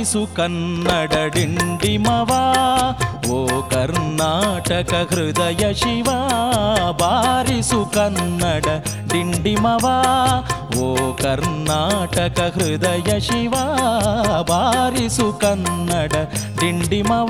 ಬಾರಿಸು ಕನ್ನಡ ಡಿಂಡಿಮವ ಓ ಕರ್ನಾಟಕ ಹೃದಯ ಶಿವ ಬಾರಿಸು ಕನ್ನಡ ಡಿಂಡಿಮವ ಓ ಕರ್ನಾಟಕ ಹೃದಯ ಶಿವ ಬಾರಿಸು ಕನ್ನಡ ಡಿಂಡಿಮವ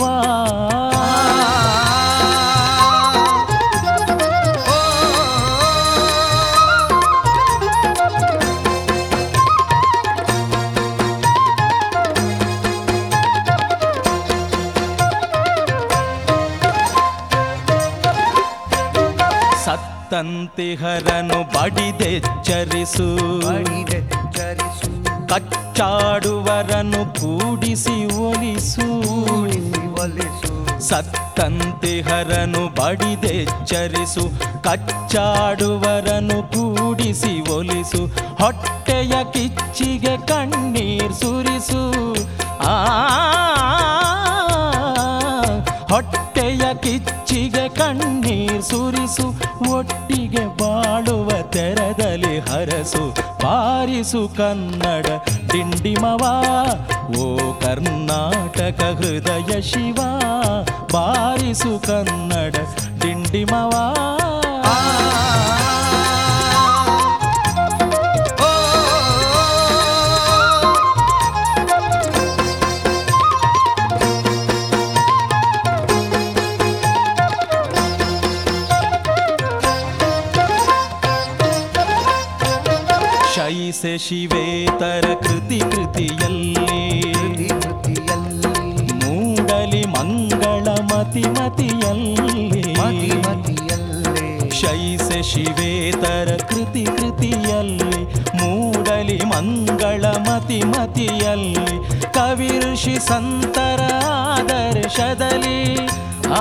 ಸತ್ತಂತಿಹರನು ಬಡಿದೆಚ್ಚರಿಸು ಬಡಿದೆಚ್ಚರಿಸು ಕಚ್ಚಾಡುವರನು ಕೂಡಿಸಿ ಒಲಿಸು ಕೂಡಿಸಿ ಒಲಿಸು ಸತ್ತಂತಿಹರನು ಬಡಿದೆಚ್ಚರಿಸು ಕಚ್ಚಾಡುವರನು ಕೂಡಿಸಿ ಒಲಿಸು ಹೊಟ್ಟೆಯ ಕಿಚ್ಚಿಗೆ ಕಣ್ಣೀರ್ ಸುರಿಸು ಆ ಹೊಟ್ಟೆಯ ಕಿಚ್ಚಿಗೆ ಕಣ್ಣೀರ್ ಸುರಿಸು ಒಟ್ಟಿಗೆ ಬಾಳುವ ತೆರದಲ್ಲಿ ಹರಸು ಬಾರಿಸು ಕನ್ನಡ ಡಿಂಡಿಮವ ಓ ಕರ್ನಾಟಕ ಹೃದಯ ಶಿವ ಬಾರಿಸು ಕನ್ನಡ ಡಿಂಡಿಮವ ಶೈಸೆ ಶಿವೇತರ ಕೃತಿ ಕೃತಿಯಲ್ಲಿ ಕೃತಿ ಕೃತಿಯಲ್ಲಿ ಮೂಡಲಿ ಮಂಗಳ ಮತಿ ಮತಿಯಲ್ಲಿ ಮತಿ ಮತಿಯಲ್ಲೇ ಶೈಸೆ ಶಿವೇತರ ಕೃತಿ ಕೃತಿಯಲ್ಲಿ ಮೂಡಲಿ ಮಂಗಳ ಮತಿ ಮತಿಯಲ್ಲಿ ಕವಿ ಋಷಿ ಸಂತರ ಆದರ್ಶದಲ್ಲಿ ಆ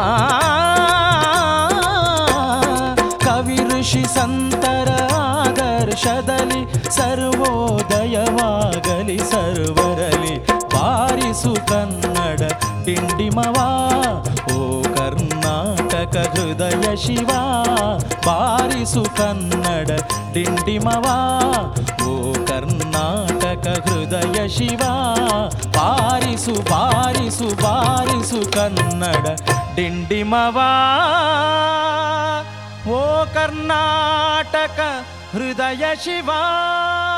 ಕವಿ ಋಷಿ ಸಂತರ ಆದರ್ಶದಲ್ಲಿ ಸರ್ವೋದಯವಾಗಲಿ ಸರ್ವರಲಿ ಬಾರಿಸು ಕನ್ನಡ ಡಿಂಡಿಮವ ಓ ಕರ್ನಾಟಕ ಹೃದಯ ಶಿವ ಬಾರಿಸು ಕನ್ನಡ ಡಿಂಡಿಮವ ಓ ಕರ್ನಾಟಕ ಹೃದಯ ಶಿವ ಬಾರಿಸು ಬಾರಿಸು ಬಾರಿಸು ಕನ್ನಡ ಡಿಂಡಿಮವ ಓ ಕರ್ನಾಟಕ ಹೃದಯ ಶಿವ